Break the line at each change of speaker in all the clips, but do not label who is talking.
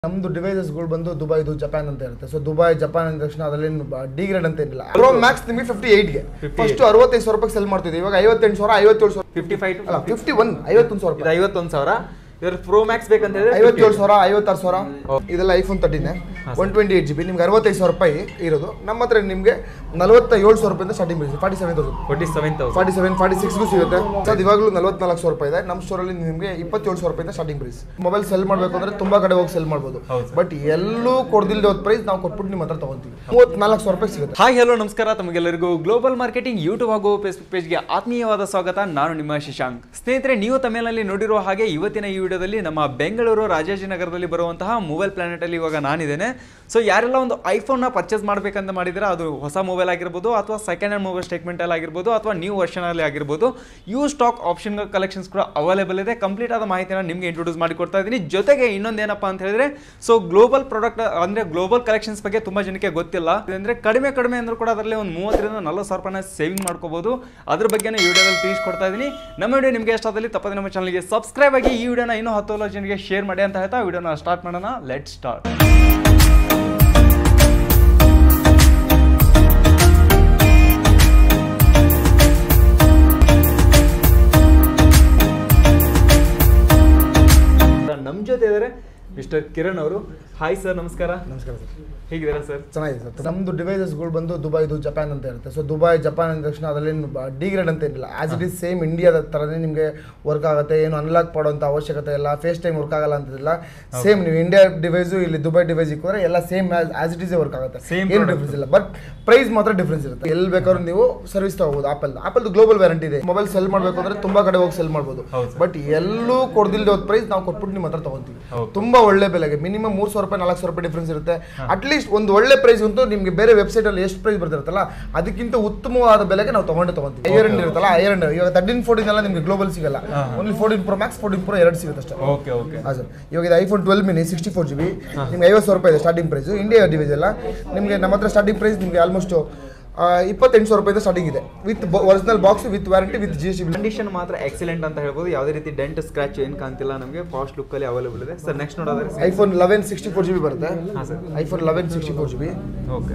ನಮ್ದು ಡಿವೈಸಸ್ಗಳು ಬಂದು ದುಬೈದು ಜಪಾನ್ ಅಂತ ಇರುತ್ತೆ ಸೊ ದುಬೈ ಜಪಾನ್ ಅಂದ ತಕ್ಷಣ ಅದರಲ್ಲಿ ಡಿಗ್ರೇಡ್ ಅಂತ ಏನಿಲ್ಲ ಪ್ರೋ ಮ್ಯಾಕ್ಸ್ ನಿಮಗೆ ಫಿಫ್ಟಿ ಏಯ್ಟ್ಗೆ
58.
ಫಸ್ಟ್ ಅರವತ್ತೈದು ಸಾವಿರ ರೂಪಾಯಿ ಸೆಲ್ ಮಾಡ್ತಿದ್ವಿ ಇವಾಗ ಐವತ್ತೆಂಟು ಸಾವಿರ ಐವತ್ತೇಳು ಸಾವಿರ
ಫಿಫ್ಟಿ ಫೈವ್
ಅಲ್ಲ ಫಿಫ್ಟಿ ಒನ್ ಐವತ್ತೊಂದು ಸಾವಿರ
ಇದು
ರೂಪಾಯಿ
ಐವತ್ತೊಂದು ಸಾವಿರ ಇದ್ರ ಪ್ರೋ ಮ್ಯಾಕ್ಸ್ ಬೇಕಂತ ಹೇಳಿದ್ರೆ
ಐವತ್ತೇಳು ಸಾವಿರ ಐವತ್ತಾರು ಸಾವಿರ
ಓ.
ಇದೆಲ್ಲ ಐಫೋನ್ ತರ್ಟಿನೇ
ಹಾ,
one twenty eight G B ನಿಮ್ಗೆ ಅರವತ್ತೈದು ಸಾವಿರ ರೂಪಾಯಿ ಇರೋದು ನಮ್ಮ ಹತ್ರ ನಿಮಗೆ ನಲವತ್ತ ಏಳು ಸಾವಿರ ರೂಪಾಯಿಂದ ಸ್ಟಾರ್ಟಿಂಗ್ ಬೀಳುತ್ತೆ forty seven thousand
forty seven thousand
forty seven forty ಸಿಕ್ಸ್ಗೂ ಸಿಗುತ್ತೆ ಅದು ಇವಾಗಲೂ ನಲವತ್ನಾಲ್ಕು ಸಾವಿರ ರೂಪಾಯಿ ಇದೆ ನಮ್ಮ ಸ್ಟೋರಲ್ಲಿ ನಿಮಗೆ ಇಪ್ಪತ್ತೇಳು ಸಾವಿರ ರೂಪಾಯಿಂದ ಸ್ಟಾರ್ಟಿಂಗ್ ಪ್ರೈಸ್ ಮೊಬೈಲ್ ಸೆಲ್ ಮಾಡಬೇಕು ಅಂದ್ರೆ ತುಂಬಾ ಕಡೆ ಹೋಗಿ ಸೆಲ್ ಮಾಡ್ಬೋದು
ಹೌದು ಸರ್.
ಬಟ್ ಎಲ್ಲೂ ಕೊಡ್ದಿಲ್ದ ಹೋದ ಪ್ರೈಸ್ ನಾವು ಕೊಟ್ಬಿಟ್ಟು ನಿಮ್ಮ ಹತ್ರ ತಗೊಂತೀವಿ ಮೂವತ್ನಾಲ್ಕು ಸಾವಿರ ರೂಪಾಯಿ ಸಿಗುತ್ತೆ
ಹಾಯ್ ಹಲೋ ನಮಸ್ಕಾರ ತಮಗೆಲ್ಲರಿಗೂ ಗ್ಲೋಬಲ್ ಮಾರ್ಕೆಟಿಂಗ್ ಯೂಟ್ಯೂಬ್ ಹಾಗೂ ಫೇಸ್ಬುಕ್ ಪೇಜ್ಗೆ ಆತ್ಮೀಯವಾದ ಸ್ವಾಗತ ನಾನು ನಿಮ್ಮ ಶಶಾಂಕ್ ಸ್ನೇಹಿತರೆ ನೀವು ತಮಿಳಿನಲ್ಲಿ ನೋಡಿರುವ ಹಾಗೆ ಇವತ್ತಿನ ಈ ವಿಡಿಯೋದಲ್ಲಿ ನಮ್ಮ ಬೆಂಗಳೂರು ರಾಜಾಜಿನಗರದಲ್ಲಿ ಬರುವಂತಹ ಮೊಬೈಲ್ ಪ್ಲಾನೆಟ್ ಅಲ್ಲಿ ಇವಾಗ ನಾನಿದ್ದೇನೆ ಸೊ ಯಾರೆಲ್ಲ ಒಂದು ಐಫೋನ್ನ ಪರ್ಚೇಸ್ ಮಾಡಬೇಕಂತ ಮಾಡಿದ್ರೆ ಅದು ಹೊಸ ಮೊಬೈಲ್ ಆಗಿರ್ಬೋದು ಅಥವಾ ಸೆಕೆಂಡ್ ಹ್ಯಾಂಡ್ ಮೊಬೈಲ್ ಸ್ಟೇಟ್ಮೆಂಟ್ ಅಲ್ಲಿ ಆಗಿರ್ಬೋದು ಅಥವಾ ನ್ಯೂ ವರ್ಷನ್ ಅಲ್ಲಿ ಆಗಿರ್ಬೋದು ಯೂ ಸ್ಟಾಕ್ ಆಪ್ಷನ್ ಕಲೆಕ್ಷನ್ಸ್ ಕೂಡ ಅವೈಲೇಬಲ್ ಇದೆ ಕಂಪ್ಲೀಟ್ ಆದ ಮಾಹಿತಿನ ನಿಮಗೆ ಇಂಟ್ರೊಡ್ಯೂಸ್ ಮಾಡಿ ಕೊಡ್ತಾ ಇದ್ದೀನಿ ಜೊತೆಗೆ ಇನ್ನೊಂದೇನಪ್ಪ ಅಂತ ಹೇಳಿದ್ರೆ ಸೊ ಗ್ಲೋಬಲ್ ಪ್ರಾಡಕ್ಟ್ ಅಂದ್ರೆ ಗ್ಲೋಬಲ್ ಕಲೆಕ್ಷನ್ಸ್ ಬಗ್ಗೆ ತುಂಬಾ ಜನಕ್ಕೆ ಗೊತ್ತಿಲ್ಲ ಅಂದ್ರೆ ಕಡಿಮೆ ಕಡಿಮೆ ಅಂದ್ರೂ ಕೂಡ ಅದರಲ್ಲಿ ಒಂದು ಮೂವತ್ತರಿಂದ ನಲವತ್ತು ಸಾವಿರ ರೂಪಾಯಿನ ಸೇವಿಂಗ್ ಮಾಡ್ಕೋಬಹುದು ಅದ್ರ ಬಗ್ಗೆ ಈ ವಿಡಿಯೋದಲ್ಲಿ ತಿಳಿಸ್ಕೊಡ್ತಾ ಇದ್ದೀನಿ ನಮ್ಮ ವಿಡಿಯೋ ನಿಮಗೆ ಇಷ್ಟ ಆದಲ್ಲಿ ತಪ್ಪದೆ ನಮ್ಮ ಚಾನಲ್ಗೆ ಸಬ್ಸ್ಕ್ರೈಬ್ ಆಗಿ ಈ ವಿಡಿಯೋನ ಇನ್ನೂ ಹತ್ತು ಹಲವು ಜನರಿಗೆ ಶೇರ್ ಮಾಡಿ ಅಂತ ಹೇಳ್ತಾ ವಿಡಿಯೋನ ಸ್ಟಾರ್ಟ್ ಮಾಡೋಣ ಲೆಟ್ ಸ್ಟಾರ್ಟ್ ನಮ್ಮ ಜೊತೆ ಇದ್ದಾರೆ ಮಿಸ್ಟರ್ ಕಿರಣ್ ಅವರು ಹಾಯ್ ಸರ್ ನಮಸ್ಕಾರ
ನಮಸ್ಕಾರ ಸರ್
ಹೇಗಿದ್ದೀರಾ ಸರ್
ಚೆನ್ನಾಗಿದೆ ಸರ್ ನಮ್ದು ಡಿವೈಸಸ್ಗಳು ಬಂದು ದುಬೈದು ಜಪಾನ್ ಅಂತ ಇರುತ್ತೆ ಸೊ ದುಬೈ ಜಪಾನ್ ಅಂದ ತಕ್ಷಣ ಅದರಲ್ಲಿ ಡಿಗ್ರೇಡ್ ಅಂತ ಏನಿಲ್ಲ ಆಸ್ ಇಟ್ ಇಸ್ ಸೇಮ್ ಇಂಡಿಯಾದ ಥರನೇ ನಿಮಗೆ ವರ್ಕ್ ಆಗುತ್ತೆ ಏನು ಅನ್ಲಾಕ್ ಮಾಡೋಂಥ ಅವಶ್ಯಕತೆ ಇಲ್ಲ ಫೇಸ್ ಟೈಮ್ ವರ್ಕ್ ಆಗಲ್ಲ ಅಂತಿಲ್ಲ ಸೇಮ್ ನೀವು ಇಂಡಿಯಾ ಡಿವೈಸು ಇಲ್ಲಿ ದುಬೈ ಡಿವೈಸ್ ಇಕ್ಕಿದ್ರೆ ಎಲ್ಲ same as it is work ಆಗುತ್ತೆ
Same
ಏನು
product.
ಡಿಫ್ರೆನ್ಸ್ ಇಲ್ಲ ಬಟ್ ಪ್ರೈಸ್ ಮಾತ್ರ ಡಿಫ್ರೆನ್ಸ್ ಇರುತ್ತೆ ಎಲ್ಲಿ ಬೇಕಾದ್ರೂ ನೀವು ಸರ್ವಿಸ್ ತಗೋಬಹುದು ಆಪಲ್ ಆಪಲ್ದು ಗ್ಲೋಬಲ್ ವ್ಯಾರಂಟಿ ಇದೆ ಮೊಬೈಲ್ ಸೆಲ್ ಮಾಡಬೇಕು ಅಂದ್ರೆ ತುಂಬಾ ಕಡೆ ಹೋಗಿ ಸೆಲ್ ಮಾಡ್ಬೋದು
ಹೌದು sir.
ಬಟ್ ಎಲ್ಲೂ ಕೊಡ್ದಿಲ್ದ ಹೋದ ಪ್ರೈಸ್ ನಾವು ಕೊಟ್ಬಿಟ್ಟು ನಿಮ್ಮ ಹತ್ರ ತಗೊಂತೀವಿ
ಹೌದು.
ತುಂಬಾ ಒಳ್ಳೆ ಬೆಲೆಗೆ ಮಿನಿಮಮ್ ಮೂರ್ ಸಾವಿರ ರೂಪಾಯಿ ನಾಲ್ಕು ಸಾವಿರ ರೂಪಾಯಿ ಡಿಫ್ರೆನ್ಸ್ ಇರುತ್ತೆ ಅಟ್ಲೀಸ್ಟ್ ಒಂದು ಒಳ್ಳೆ ಪ್ರೈಸ್ ಅಂತೂ ನಿಮಗೆ ಬೇರೆ ವೆಬ್ಸೈಟ್ ಅಲ್ಲಿ ಎಷ್ಟು ಪ್ರೈಸ್ ಬರ್ತಿರುತ್ತಲ್ಲ ಅದಕ್ಕಿಂತ ಉತ್ತಮವಾದ ಬೆಲೆಗೆ ನಾವು ತಗೊಂಡು ತಗೊಂತೀವಿ ಐರನ್ ಇರುತ್ತಲ್ಲ ಐರನ್ ಇವಾಗ ತರ್ಟೀನ್ ಫೋರ್ಟೀನ್ ಎಲ್ಲ ನಿಮಗೆ ಗ್ಲೋಬಲ್ ಸಿಗಲ್ಲ only fourteen Pro Max fourteen Pro ಎರಡು ಸಿಗುತ್ತೆ ಅಷ್ಟೇ
ಓಕೆ ಓಕೆ
ಹಾಂ ಸರ್ ಇವಾಗ ಇದು iPhone twelve mini sixty four G B ನಿಮ್ಗೆ ಐವತ್ತು ಸಾವಿರ ರೂಪಾಯಿ ಇದೆ ಸ್ಟಾರ್ಟಿಂಗ್ ಪ್ರೈಸ್ ಇಂಡಿಯಾ ಡಿವೈಸ್ ಎಲ್ಲ ನಿಮಗೆ ನಮ್ಮ ಹತ್ರ ಸ್ಟಾರ್ಟಿಂಗ್ ಪ್ರೈಸ್ ನಿಮಗೆ ಆಲ್ಮೋಸ್ಟ್ ಇಪ್ಪತ್ತೆಂಟು ಸಾವಿರ ರೂಪಾಯಿ ಸ್ಟಾರ್ಟಿಂಗ್ ಇದೆ with original box with warranty with G S T
condition ಮಾತ್ರ ಎಕ್ಸಲೆಂಟ್ ಅಂತ ಹೇಳ್ಬೋದು ಯಾವುದೇ ರೀತಿ ಡೆಂಟ್ ಸ್ಕ್ರಾಚ್ ಏನು ಕಾಣ್ತಿಲ್ಲ ನಮಗೆ ಫಾಸ್ಟ್ ಲುಕ್ ಅಲ್ಲಿ ಅವೈಲೇಬಲ್ ಇದೆ ಸರ್ ನೆಕ್ಸ್ಟ್ ನೋಡೋದ್ರೆ
iPhone eleven sixty four G B ಬರುತ್ತೆ
ಹಾಂ sir
iPhone eleven sixty four G B
okay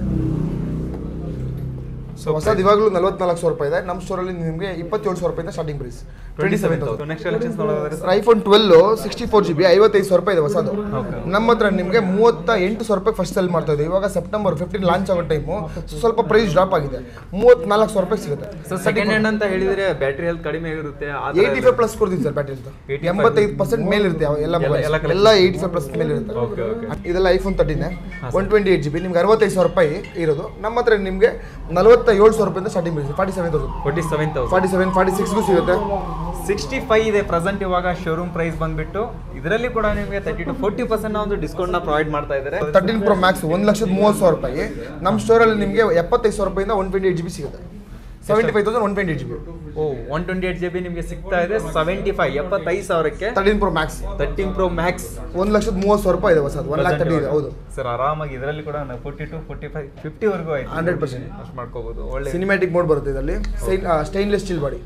so ಹೊಸದು ಇವಾಗಲೂ ನಲವತ್ನಾಲ್ಕು ಸಾವಿರ ರೂಪಾಯಿ ಇದೆ ನಮ್ಮ ಸ್ಟೋರಲ್ಲಿ ನಿಮಗೆ ಇಪ್ಪತ್ತೇಳು ಸಾವಿರ ರೂಪಾಯಿಂದ starting price twenty seven thousand
next collections ನೋಡೋದಾದ್ರೆ
sir iPhone twelve sixty four G B ಐವತ್ತೈದು ಸಾವಿರ ರೂಪಾಯಿ ಇದೆ ಹೊಸದು
Okay.
ನಮ್ಮ ಹತ್ರ ನಿಮಗೆ ಮೂವತ್ತ ಎಂಟು ಸಾವಿರ ರೂಪಾಯಿ ಫಸ್ಟ್ ಸೆಲ್ ಮಾಡ್ತಾ ಇದ್ದೀವಿ ಇವಾಗ ಸೆಪ್ಟೆಂಬರ್ ಫಿಫ್ಟೀನ್ ಲಾಂಚ್ ಆಗೋ ಟೈಮು ಸ್ವಲ್ಪ ಪ್ರೈಸ್ ಡ್ರಾಪ್ ಆಗಿದೆ ಮೂವತ್ನಾಲ್ಕು ಸಾವಿರ ರೂಪಾಯಿ ಸಿಗುತ್ತೆ
ಸೊ ಸೆಕೆಂಡ್ ಹ್ಯಾಂಡ್ ಅಂತ ಹೇಳಿದ್ರೆ ಬ್ಯಾಟ್ರಿ ಹೆಲ್ತ್ ಕಡಿಮೆ ಇರುತ್ತೆ ಆ ಥರ
ಏಯ್ಟಿ ಫೈವ್ ಪ್ಲಸ್ ಕೊಡ್ತೀನಿ ಸರ್ ಬ್ಯಾಟ್ರಿ ಅಂತ
85
ಎಂಬತ್ತೈದು ಪರ್ಸೆಂಟ್ ಮೇಲೆ ಇರುತ್ತೆ ಯಾವ- ಎಲ್ಲ
ಎಲ್ಲ-
mobile.
ಎಲ್ಲ collection.
ಎಲ್ಲ ಏಯ್ಟಿ ಫೈವ್ ಪ್ಲಸ್ ಮೇಲೆ ಇರುತ್ತೆ
ಓಕೆ ಓಕೆ
ಇದೆಲ್ಲ ಐಫೋನ್ ತರ್ಟಿನೇ one twenty eight G B ನಿಮ್ಗೆ ಅರವತ್ತೈದು ಸಾವಿರ ರೂಪಾಯಿ ಇರೋದು ನಮ್ಮ ಹತ್ರ ನಿಮಗೆ ನಲವತ್ತ ಏಳು ಸಾವಿರ ರೂಪಾಯಿಂದ ಸ್ಟಾರ್ಟಿಂಗ್ ಬೀಳುತ್ತೆ forty seven thousand
forty seven thousand
forty seven forty ಸಿಕ್ಸ್ಗೂ ಸಿಗುತ್ತೆ
ಸಿಕ್ಸ್ಟಿ ಫೈವ್ ಇದೆ ಪ್ರೆಸೆಂಟ್ ಇವಾಗ ಶೋರೂಮ್ ಪ್ರೈಸ್ ಬಂದ್ಬಿಟ್ಟು ಇದರಲ್ಲಿ ಕೂಡ ನಿಮಗೆ ತರ್ಟಿ ಟು ಫೋರ್ಟಿ ಪರ್ಸೆಂಟ್ ಒಂದು ಡಿಸ್ಕೌಂಟ್ ನ ಪ್ರೊವೈಡ್ ಮಾಡ್ತಾ ಇದ್ದಾರೆ
ತರ್ಟೀನ್ ಪ್ರೋ ಮ್ಯಾಕ್ಸ್ ಒಂದು ಲಕ್ಷದ ಮೂವತ್ತು ಸಾವಿರ ರೂಪಾಯಿ ನಮ್ಮ ಸ್ಟೋರಲ್ಲಿ ನಿಮಗೆ ಎಪ್ಪತ್ತೈದು ಸಾವಿರ ರೂಪಾಯಿಂದ one twenty eight G B ಸಿಗುತ್ತೆ seventy five thousand one twenty eight G B
ಓ one twenty eight G B ನಿಮಗೆ ಸಿಗ್ತಾ ಇದೆ ಸೆವೆಂಟಿ ಫೈವ್ ಎಪ್ಪತ್ತೈದು ಸಾವಿರಕ್ಕೆ
thirteen Pro Max
thirteen Pro Max
ಒಂದು ಲಕ್ಷದ ಮೂವತ್ತು ಸಾವಿರ ರೂಪಾಯಿ ಇದೆ ಹೊಸದು ಒನ್ ಲ್ಯಾಕ್ ತರ್ಟಿ ಇದೆ ಹೌದು
ಸರ್ ಆರಾಮಾಗಿ ಇದರಲ್ಲಿ ಕೂಡ forty two forty five fifty ವರೆಗೂ ಆಯ್ತು
100%.
ಅಷ್ಟು ಮಾಡ್ಕೋಬಹುದು ಒಳ್ಳೆ
ಸಿನಿಮ್ಯಾಟಿಕ್ ಮೋಡ್ ಬರುತ್ತೆ ಇದರಲ್ಲಿ ಸ್ಟೈನ್ಲೆಸ್ ಸ್ಟೀಲ್ ಬಾಡಿ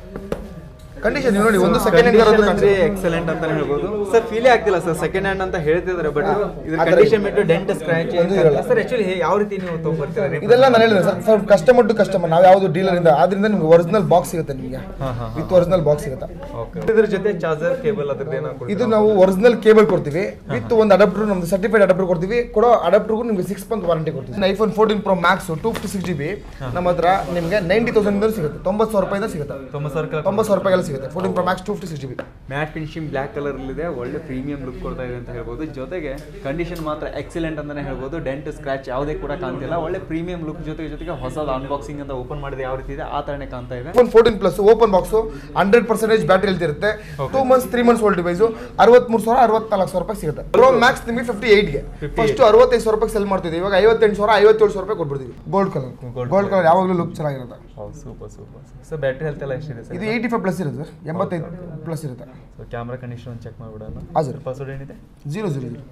ಕಂಡೀಷನ್ ನೋಡಿ ಒಂದು ಸೆಕೆಂಡ್ ಹ್ಯಾಂಡ್
ಎಕ್ಸಲೆಂಟ್ ಅಂತ ಹೇಳ್ಬೋದು ಸರ್ ಫೀಲೇ ಆಗ್ತಿಲ್ಲ ಸರ್ ಸೆಕೆಂಡ್ ಹ್ಯಾಂಡ್ ಅಂತ ಹೇಳ್ತಿದ್ದಾರೆ ಬಟ್ ಇದ್ರ
ಆ ಥರ
ಕಂಡೀಷನ್ ಬಿಟ್ಟು ಡೆಂಟ್ ಸ್ಕ್ರಾಚ್
ಒಂದು ಇರಲ್ಲ.
ಸರ್ ಆಕ್ಚುಲಿ ಯಾವ ರೀತಿ ನೀವು ತೊಗೊಂಡ್ಬರ್ತೀರಾ
ಇದೆಲ್ಲ ನಾನು ಹೇಳಿದೆ sir sir customer to customer ನಾವು ಯಾವುದು ಡೀಲರ್ ಇಂದ ಆದ್ರಿಂದ ನಿಮ್ಗೆ ಒರಿಜಿನಲ್ ಬಾಕ್ಸ್ ಸಿಗುತ್ತೆ ನಿಮಗೆ
ಹಾ, ಹಾ,
ವಿತ್ ಒರಿಜಿನಲ್ ಬಾಕ್ಸ್ ಸಿಗುತ್ತೆ
ಓಕೆ ಇದ್ರ ಜೊತೆ ಚಾರ್ಜರ್ ಕೇಬಲ್ ಅದ್ರದ್ದು ಏನೋ
ಇದು ನಾವು ಒರಿಜಿನಲ್ ಕೇಬಲ್ ಕೊಡ್ತೀವಿ ವಿತ್ ಒಂದು ಅಡಾಪ್ಟರ್ ನಮ್ದು ಸರ್ಟಿಫೈಡ್ ಅಡಾಪ್ಟರ್ ಕೊಡ್ತೀವಿ ಕೊಡೋ ಅಡಾಪ್ಟರ್ಗೂ ನಿಮಗೆ ಸಿಕ್ಸ್ ಮಂತ್ ವಾರಂಟಿ ಕೊಡ್ತೀವಿ iPhone fourteen Pro Max two fifty six G B ನಮ್ಮ ಹತ್ರ ನಿಮಗೆ ನೈಂಟಿ ತೌಸಂಡ್ ಸಿಗುತ್ತೆ ತೊಂಬತ್ತು ಸಾವಿರ ರೂಪಾಯಿಂದ ಸಿಗುತ್ತೆ
ತೊಂಬತ್ತು ಸಾವಿರ
ತೊಂಬತ್ತು ಸಾವಿರ ರೂಪಾಯಿಗೆಲ್ಲ ಸಿಗುತ್ತೆ fourteen Pro Max two fifty six G B
matte finishing black colour ಇದೆ ಒಳ್ಳೆ ಪ್ರೀಮಿಯಂ ಲುಕ್ ಕೊಡ್ತಾ ಇದೆ ಅಂತ ಹೇಳ್ಬೋದು ಜೊತೆಗೆ ಕಂಡೀಷನ್ ಮಾತ್ರ ಎಕ್ಸಲೆಂಟ್ ಅಂತಾನೆ ಹೇಳ್ಬೋದು ಡೆಂಟ್ ಸ್ಕ್ರಾಚ್ ಯಾವುದೇ ಕೂಡ ಕಾಣ್ತಿಲ್ಲ ಒಳ್ಳೆ ಪ್ರೀಮಿಯಂ ಲುಕ್ ಜೊತೆಗೆ ಜೊತೆಗೆ ಹೊಸದು ಅನ್ಬಾಕ್ಸಿಂಗ್ ಅಂತ ಓಪನ್ ಮಾಡಿದ್ರೆ ಯಾವ ರೀತಿ ಇದೆ ಆ ತರನೇ ಕಾಣ್ತಾ ಇದೆ
iPhone fourteen plus open box hundred percentage battery ಇರುತ್ತೆ two months three months old device ಅರವತ್ಮೂರು ಸಾವಿರ ಅರವತ್ನಾಲ್ಕು ಸಾವಿರ ರೂಪಾಯಿ ಸಿಗುತ್ತೆ ಪ್ರೋ ಮ್ಯಾಕ್ಸ್ ನಿಮಗೆ ಫಿಫ್ಟಿ ಏಯ್ಟ್ಗೆ
58.
ಫಸ್ಟ್ ಅರವತ್ತೈದು ಸಾವಿರ ರೂಪಾಯಿ ಸೆಲ್ ಮಾಡ್ತಿದ್ವಿ ಇವಾಗ ಐವತ್ತೆಂಟು ಸಾವಿರ ಐವತ್ತೇಳು ಸಾವಿರ ರೂಪಾಯಿ ಕೊಟ್ಬಿಡ್ತೀವಿ gold colour
Gold
gold colour ಯಾವಾಗಲೂ ಲುಕ್ ಚೆನ್ನಾಗಿರುತ್ತೆ
ಹೌದು super super sir battery health ಎಲ್ಲ ಎಷ್ಟಿದೆ
ಇದು
ಸರ್
ಏಯ್ಟಿ ಫೈವ್ ಪ್ಲಸ್ ಇರುತ್ತೆ ಸರ್ ಎಂಬತ್ತೈದು ಪ್ಲಸ್ ಇರುತ್ತೆ
ಸೊ ಕ್ಯಾಮ್ರಾ ಕಂಡೀಷನ್ ಒಂದು ಚೆಕ್ ಮಾಡಿಬಿಡೋಣ
ಹಾಂ ಸರ್
ಪಾಸ್ವರ್ಡ್ ಏನಿದೆ
zero zero zero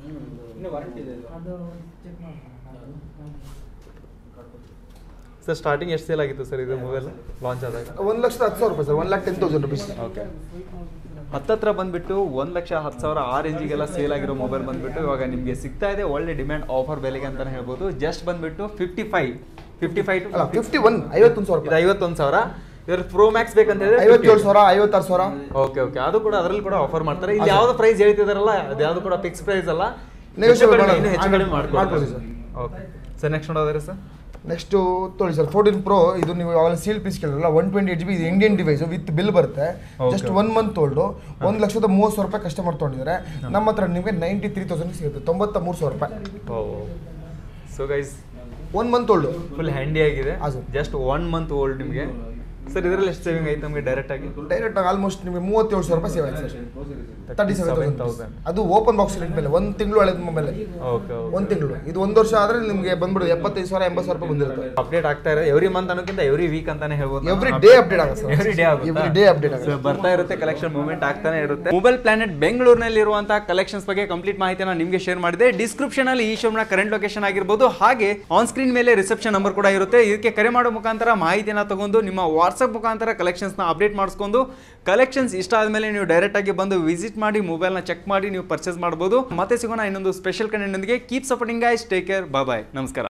sir starting ಎಷ್ಟು ಸೇಲ್ ಆಗಿತ್ತು ಸರ್ ಇದು ಮೊಬೈಲ್ ಲಾಂಚ್ ಆದಾಗ
ಒಂದು ಲಕ್ಷದ ಹತ್ತು ಸಾವಿರ ರೂಪಾಯಿ sir one lakh ten thousand rupees
okay ಹತ್ತತ್ರ ಬಂದ್ಬಿಟ್ಟು ಒಂದ್ ಲಕ್ಷ ಹತ್ತು ಸಾವಿರ ಆ ರೇಂಜಿಗೆಲ್ಲ ಸೇಲ್ ಆಗಿರೋ ಮೊಬೈಲ್ ಬಂದ್ಬಿಟ್ಟು ಇವಾಗ ನಿಮಗೆ ಸಿಗ್ತಾ ಇದೆ ಒಳ್ಳೆ ಡಿಮ್ಯಾಂಡ್ ಆಫರ್ ಬೆಲೆಗೆ ಅಂತಾನೆ ಹೇಳ್ಬೋದು ಜಸ್ಟ್ ಬಂದ್ಬಿಟ್ಟು ಫಿಫ್ಟಿ ಫೈವ್ ಫಿಫ್ಟಿ ಫೈವ್
ಅಲ್ಲ ಫಿಫ್ಟಿ ಒನ್ ಐವತ್ತೊಂದು ಸಾವಿರ
ಇದು
ರೂಪಾಯಿ
ಐವತ್ತೊಂದು ಸಾವಿರ ಇದ್ರ ಪ್ರೋ ಮ್ಯಾಕ್ಸ್ ಬೇಕಂತ ಹೇಳಿದ್ರೆ
ಐವತ್ತೇಳು ಸಾವಿರ ಐವತ್ತಾರು ಸಾವಿರ
ಓಕೆ ಓಕೆ ಅದು ಕೂಡ ಅದರಲ್ಲಿ ಕೂಡ ಆಫರ್ ಮಾಡ್ತಾರೆ ಇಲ್ಲಿ ಯಾವ್ದು ಪ್ರೈಸ್ ಹೇಳ್ತಿದಾರಲ್ಲ ಅದು ಯಾವ್ದು ಕೂಡ ಫಿಕ್ಸ್ ಪ್ರೈಸ್ ಅಲ್ಲ
Negotiable
ಹೆಚ್ಚು ಕಡಿಮೆ,
ಮಾಡೋದು.
ಇನ್ನೂ ಹೆಚ್ಚು ಕಡಿಮೆ
ಮಾಡ್ಕೊಳ್ಳಿ
ಮಾಡ್ಕೊಳ್ಳಿ
ಸರ್.
ಓಕೆ ಸರ್ ನೆಕ್ಸ್ಟ್ ನೋಡೋದ್ರೆ ಸರ್
ನೆಕ್ಸ್ಟು ತೊಳಿ ಸರ್ ಫೋರ್ಟೀನ್ ಪ್ರೋ ಇದು ನೀವು ಯಾವಾಗ ಸೀಲ್ ಪೀಸ್ ಕೇಳಿರಲ್ಲ one twenty eight G B ಇದು ಇಂಡಿಯನ್ ಡಿವೈಸ್ ವಿತ್ ಬಿಲ್ ಬರುತ್ತೆ
Okay.
Just one month old ಒಂದು ಲಕ್ಷದ ಮೂವತ್ತು ಸಾವಿರ ರೂಪಾಯಿ ಕಸ್ಟಮರ್ ತೊಗೊಂಡಿದ್ದಾರೆ ನಮ್ಮ ಹತ್ರ ನಿಮಗೆ ನೈಂಟಿ ತ್ರೀ ತೌಸಂಡ್ ಸಿಗುತ್ತೆ ತೊಂಬತ್ತ ಮೂರು ಸಾವಿರ ರೂಪಾಯಿ
so guys
one month old
full handy ಆಗಿದೆ
ಹಾ, sir.
Just one month old ನಿಮಗೆ ಸರ್ ಇದರಲ್ಲಿ ಎಷ್ಟು ಸೇವಿಂಗ್ ಆಯ್ತು ನಮಗೆ ಡೈರೆಕ್ಟ್ ಆಗಿ
ಡೈರೆಕ್ಟ್ ಆಗಿ ಆಲ್ಮೋಸ್ಟ್ ನಿಮಗೆ ಮೂವತ್ತೇಳು ಸಾವಿರ ರೂಪಾಯಿ ಸೇವ್ ಆಯ್ತು ಸರ್ ತರ್ಟಿ ಸೆವೆನ್
37,000.
ತೌಸಂಡ್ ಅದು ಓಪನ್ ಬಾಕ್ಸ್ ರೇಟ್ ಮೇಲೆ ಒಂದು ತಿಂಗಳು ಹಳೆದ ಮೇಲೆ
ಓಕೆ
ಒಂದು ತಿಂಗಳು ಇದು ಒಂದು ವರ್ಷ ಆದರೆ ನಿಮಗೆ ಬಂದ್ಬಿಡು ಎಪ್ಪತ್ತೈದು ಸಾವಿರ ಎಂಬತ್ತು ಸಾವಿರ ರೂಪಾಯಿ ಬಂದಿರುತ್ತೆ
ಅಪ್ಡೇಟ್ ಆಗ್ತಾ ಇದೆ ಎವ್ರಿ ಮಂತ್ ಅನ್ನೋಕ್ಕಿಂತ ಎವ್ರಿ ವೀಕ್ ಅಂತಾನೆ ಹೇಳ್ಬೋದು
ಎವ್ರಿ ಡೇ ಅಪ್ಡೇಟ್ ಆಗುತ್ತೆ sir
every day
every day update ಆಗುತ್ತೆ
So, ಬರ್ತಾ ಇರುತ್ತೆ ಕಲೆಕ್ಷನ್ ಮೂವ್ಮೆಂಟ್ ಆಗ್ತಾನೆ ಇರುತ್ತೆ ಮೊಬೈಲ್ ಪ್ಲಾನೆಟ್ ಬೆಂಗಳೂರಿನಲ್ಲಿ ಇರುವಂತಹ ಕಲೆಕ್ಷನ್ಸ್ ಬಗ್ಗೆ ಕಂಪ್ಲೀಟ್ ಮಾಹಿತಿನ ನಿಮಗೆ ಶೇರ್ ಮಾಡಿದೆ ಡಿಸ್ಕ್ರಿಪ್ಷನ್ ಅಲ್ಲಿ ಈ ಶೋಮ್ನ ಕರೆಂಟ್ ಲೊಕೇಶನ್ ಆಗಿರ್ಬೋದು ಹಾಗೆ ಆನ್ ಸ್ಕ್ರೀನ್ ಮೇಲೆ ರಿಸೆಪ್ಷನ್ ನಂಬರ್ ಕೂಡ ಇರುತ್ತೆ ಇದಕ್ಕೆ ಕರೆ ಮಾಡೋ ಮುಖಾಂತರ ಮಾಹಿತಿನ ತಗೊಂಡು ನಿಮ್ಮ ವಾಟ್ಸ್ಆಪ್ ಮುಖಾಂತರ ಕಲೆಕ್ಷನ್ಸ್ ನ ಅಪ್ಡೇಟ್ ಮಾಡಿಸ್ಕೊಂಡು ಕಲೆಕ್ಷನ್ಸ್ ಇಷ್ಟ ಆದ್ಮೇಲೆ ನೀವು ಡೈರೆಕ್ಟ್ ಆಗಿ ಬಂದು ವಿಸಿಟ್ ಮಾಡಿ ಮೊಬೈಲ್ ನ ಚೆಕ್ ಮಾಡಿ ನೀವು ಪರ್ಚೇಸ್ ಮಾಡಬಹುದು ಮತ್ತೆ ಸಿಗೋಣ ಇನ್ನೊಂದು special content keep supporting guys take care bye ನಮಸ್ಕಾರ